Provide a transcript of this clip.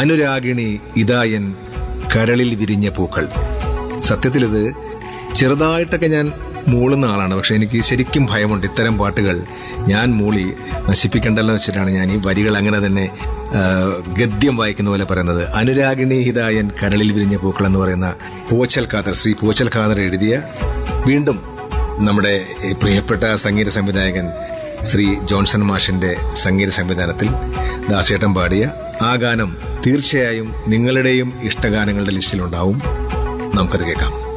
അനുരാഗിണി ഇതായൻ കരളിൽ വിരിഞ്ഞ പൂക്കൾ സത്യത്തിലിത് ചെറുതായിട്ടൊക്കെ ഞാൻ മൂളുന്ന ആളാണ് പക്ഷെ എനിക്ക് ശരിക്കും ഭയമുണ്ട് ഇത്തരം പാട്ടുകൾ ഞാൻ മൂളി നശിപ്പിക്കണ്ടല്ലോ വെച്ചിട്ടാണ് ഞാൻ ഈ വരികൾ അങ്ങനെ തന്നെ ആ, ഗദ്യം വായിക്കുന്ന പോലെ പറയുന്നത് അനുരാഗിണി ഹിതായൻ കരളിൽ വിരിഞ്ഞ പൂക്കൾ എന്ന് പറയുന്ന പോച്ചൽ ഖാദർ ശ്രീ പോച്ചൽ ഖാദർ എഴുതിയ വീണ്ടും നമ്മുടെ ഈ പ്രിയപ്പെട്ട സംഗീത സംവിധായകൻ ശ്രീ ജോൺസൺ മാഷിന്റെ സംഗീത സംവിധാനത്തിൽ ദാസേട്ടൻ പാടിയ ആ ഗാനം തീർച്ചയായും നിങ്ങളുടെയും ഇഷ്ടഗാനങ്ങളുടെ ലിസ്റ്റിലുണ്ടാവും നമുക്കത് കേൾക്കാം